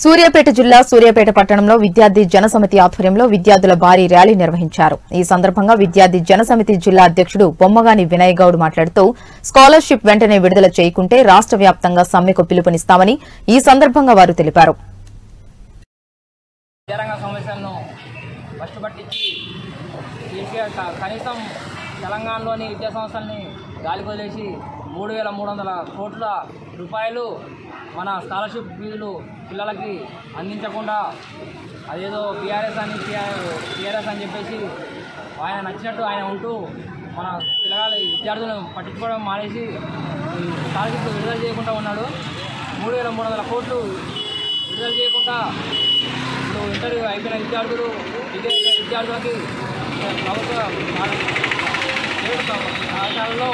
సూర్యాపేట జిల్లా సూర్యాపేట పట్టణంలో విద్యార్థి జనసమితి ఆధ్వర్యంలో విద్యార్థుల భారీ ర్యాలీ నిర్వహించారు ఈ సందర్భంగా విద్యార్థి జనసమితి జిల్లా అధ్యక్షుడు బొమ్మగాని వినయ్ గౌడ్ మాట్లాడుతూ స్కాలర్షిప్ వెంటనే విడుదల చేయకుంటే రాష్ట వ్యాప్తంగా సమ్మెకు పిలుపునిస్తామని ఈ సందర్భంగా వారు తెలిపారు విద్యారంగ సమస్యలను ఫస్ట్ పట్టించి కేసీఆర్ క- కనీసం తెలంగాణలోని విద్యా సంస్థల్ని గాలికి వదిలేసి మూడు వేల మూడు వందల కోట్ల రూపాయలు మన స్కాలర్షిప్ ఫీజులు పిల్లలకి అందించకుండా అదేదో బీఆర్ఎస్ అని టీఆర్ఎస్ అని చెప్పేసి ఆయన నచ్చినట్టు ఆయన ఉంటూ మన పిల్లగాలి విద్యార్థులను పట్టించుకోవడం మానేసి ఈ స్కాలర్షిప్ విడుదల చేయకుండా ఉన్నాడు మూడు వేల మూడు వందల కోట్లు విడుదల చేయకుండా ఇప్పుడు ఇంటర్వ్యూ అయిపోయిన విద్యార్థులు డిగ్రీ అయిపోయిన విద్యార్థులకి ప్రభుత్వ ప్రైవేట్ పాఠశాలలో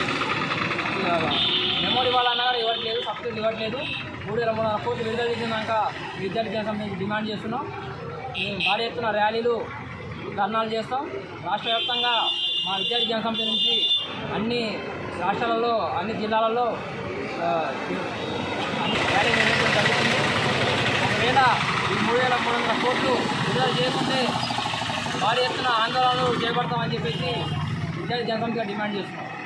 మెమోరీ ఇవ్వాలన్నా కూడా ఇవ్వట్లేదు సబ్సిడీ ఇవ్వట్లేదు మూడు వేల మూడు వందల కోట్లు విడుదల చేసినాక విద్యార్థి జనసమితి డిమాండ్ చేస్తున్నాం మేము భారీ ఎత్తున ర్యాలీలు ధర్నాలు చేస్తాం రాష్ట్ర వ్యాప్తంగా మా విద్యార్థి జనసమితి నుంచి అన్ని రాష్ట్రాలలో అన్ని జిల్లాలలో ఆ, అన్ని ర్యాలీ నిర్వహించడం జరుగుతుంది ఒకవేళ ఈ మూడు వేల మూడు వందల కోట్లు విడుదల చేయకుంటే భారీ ఎత్తున ఆందోళనలు చేపడతామని చెప్పేసి విద్యార్థి జనసమితిగా డిమాండ్ చేస్తున్నాం